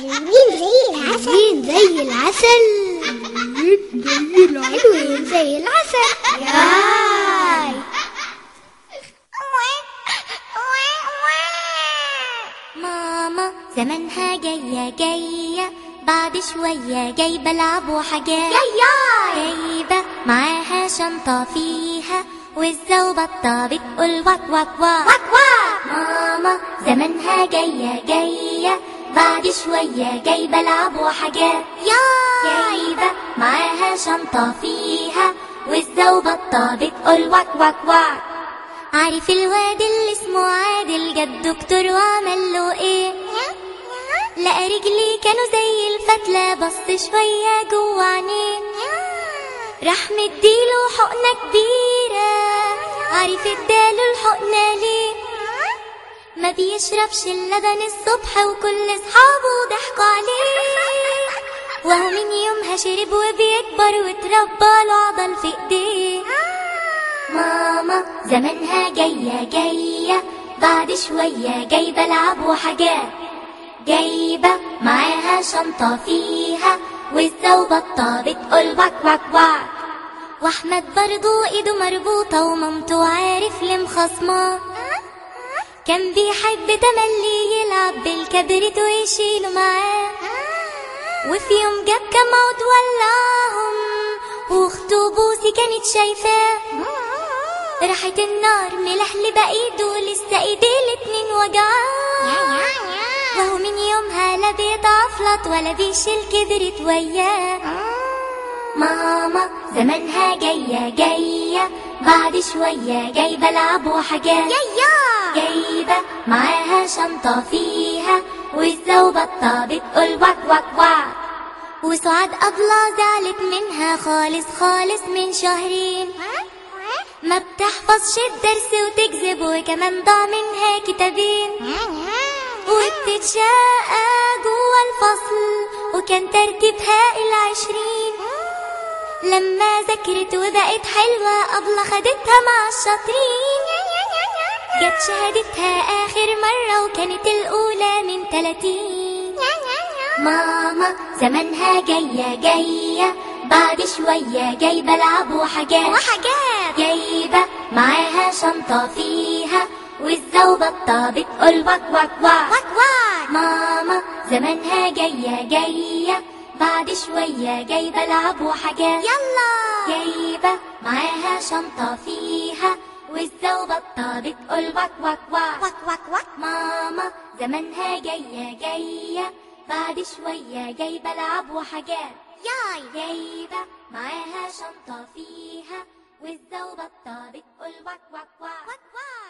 حلوين زي العسل حلوين زي العسل زي العسل حلوين زي العسل ياي ماما زمانها جاية جاية بعد شوية جايبة لعب وحاجات ياي جايبة معاها شنطة فيها وزة وبطة بتقول وك وك وك واك واك ماما زمانها جاية جاية بعد شوية جايبة لعب وحاجات ياي جايبة معاها شنطة فيها وزة وبطة بتقول وك وك وك عارف الواد اللي اسمه عادل جاب دكتور وعمل له ايه لقى رجلي كانوا زي الفتلة بص شوية جوا عينيه راح مديله حقنة كبيرة عارف اداله الحقنة ليه ما بيشربش اللبن الصبح وكل اصحابه ضحكوا عليه وهو من يومها شرب وبيكبر واتربى له عضل في ايديه ماما زمانها جاية جاية بعد شوية جايبة لعب وحاجات جايبة معاها شنطة فيها وزة وبطة بتقول وك وك وك واحمد برضو ايده مربوطة ومامته عارف ليه مخصماه كان بيحب تملي يلعب بالكبريت ويشيله معاه وفي يوم جاب كام عود ولعهم واخته بوسي كانت شايفاه راحت النار ملحلبة ايده لسه ايديه الاتنين وجعاه وهو من يومها لا بيتعفلط ولا بيشيل كبرت وياه ماما زمانها جاية جاية بعد شوية جايبة لعب وحاجات ياي جايبة معاها شنطة فيها وزة وبطة بتقول وك وك وك وسعاد أبلة زعلت منها خالص خالص من شهرين ما بتحفظش الدرس وتكذب وكمان ضاع منها كتابين وبتتشقى جوا الفصل وكان ترتيبها العشرين لما ذاكرت وبقت حلوة أبلة خدتها مع الشاطرين جت شهادتها آخر مرة وكانت الأولى من تلاتين ماما زمانها جاية جاية بعد شوية جايبة لعب وحاجات وحاجات جايبة معاها شنطة فيها وزة وبطة بتقول وك وك وك واك واك ماما زمانها جاية جاية بعد شوية جايبة لعب وحاجات يلا جايبة معاها شنطة فيها وزة وبطة بتقول وك وك وك واك واك واك ماما زمانها جاية جاية بعد شوية جايبة لعب وحاجات ياي جايبة معاها شنطة فيها وزة وبطة بتقول وك وك وك واك واك